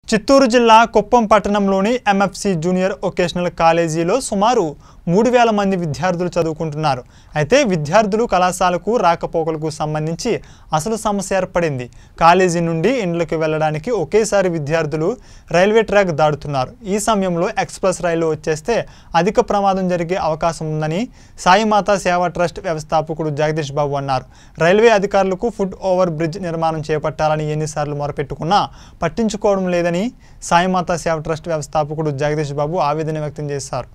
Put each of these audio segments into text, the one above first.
చిత్తూరు జిల్లా కుప్పం పట్టణంలోని MFC junior vocational కాలేజీలో సుమారు మూడు వేల మంది విద్యార్థులు చదువుకుంటున్నారు అయితే విద్యార్థులు కళాశాలకు రాకపోకలకు సంబంధించి అసలు సమస్య ఏర్పడింది కాలేజీ నుండి ఇండ్లకు వెళ్ళడానికి ఒకేసారి విద్యార్థులు రైల్వే ట్రాక్ దాడుతున్నారు ఈ సమయంలో ఎక్స్ప్రెస్ రైలు వచ్చేస్తే అధిక ప్రమాదం జరిగే అవకాశం ఉందని సాయిమాత సేవా ట్రస్ట్ వ్యవస్థాపకుడు జగదీష్ బాబు అన్నారు రైల్వే అధికారులకు ఫుట్ ఓవర్ బ్రిడ్జ్ నిర్మాణం చేపట్టాలని ఎన్నిసార్లు మొరపెట్టుకున్నా పట్టించుకోవడం లేదని సాయిమాత సేవ ట్రస్ట్ వ్యవస్థాపకుడు జగదీష్ బాబు ఆవేదన వ్యక్తం చేశారు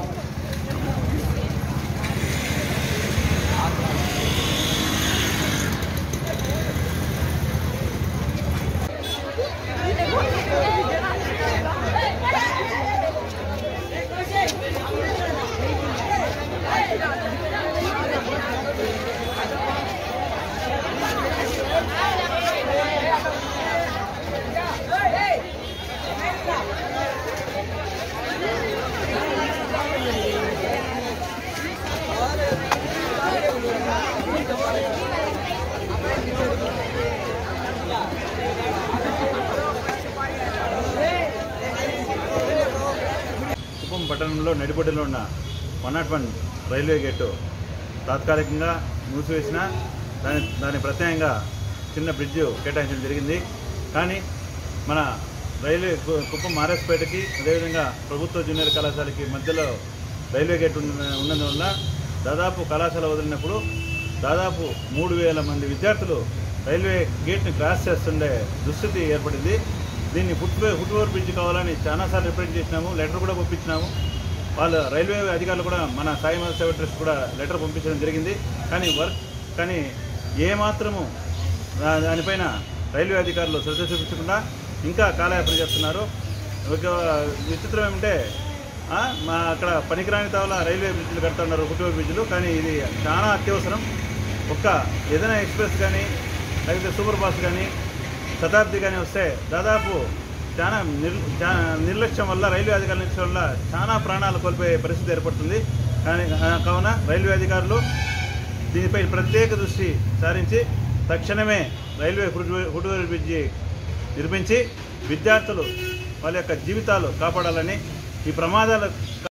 కుప్పం పట్టణంలో నడిబొడ్డులో ఉన్న one nought one railway gate తాత్కాలికంగా మూసివేసిన దాని దాని ప్రత్యామ్నాయంగా చిన్న బ్రిడ్జ్ కేటాయించడం జరిగింది కానీ మన రైల్వే కు- కుప్పం ఆర్ఎస్పేటకి అదేవిధంగా ప్రభుత్వ జూనియర్ కళాశాలకి మధ్యలో రైల్వే గేట్ ఉన్న ఉన్నందువల్ల దాదాపు కళాశాల వదిలినప్పుడు దాదాపు మూడు వేల మంది విద్యార్థులు రైల్వే గేట్ని క్రాస్ చేస్తుండే దుస్థితి ఏర్పడింది దీన్ని ఫుట్ ఫుట్ ఓవర్ బ్రిడ్జ్ కావాలని చాలాసార్లు రిప్రజెంట్ చేసినాము లెటర్ కూడా పంపించినాము వాళ్ళు రైల్వే అధికారులు కూడా మన సాయి మత సేవ ట్రస్ట్ కూడా లెటర్ పంపించడం జరిగింది కానీ వర్క్ కానీ ఏమాత్రము దా- దానిపైన రైల్వే అధికారులు శ్రద్ధ చూపించకుండా ఇంకా కాలయాపన చేస్తున్నారు ఒక విచిత్రం ఏమంటే ఆ, మా అక్కడ పనికిరాని తావల రైల్వే బ్రిడ్జ్లు కడుతున్నారు ఫుట్ఓవర్ బ్రిడ్జ్లు కానీ ఇది చాలా అత్యవసరం ఒక్క ఏదైనా ఎక్స్ప్రెస్ కానీ లేకపోతే సూపర్ ఫాస్ట్ కానీ శతాబ్ది కానీ వస్తే దాదాపు చాలా నిర్ చాలా నిర్లక్ష్యం వల్ల రైల్వే అధికారుల నిర్లక్ష్యం వల్ల చాలా ప్రాణాలు కోల్పోయే పరిస్థితి ఏర్పడుతుంది కానీ ఆ, కావున రైల్వే అధికారులు దీనిపై ప్రత్యేక దృష్టి సారించి తక్షణమే రైల్వే ఫుడ్ ఫుట్వేర్ బ్రిడ్జి నిర్మించి విద్యార్థులు వాళ్ళ యొక్క జీవితాలు కాపాడాలని ఈ ప్రమాదాలు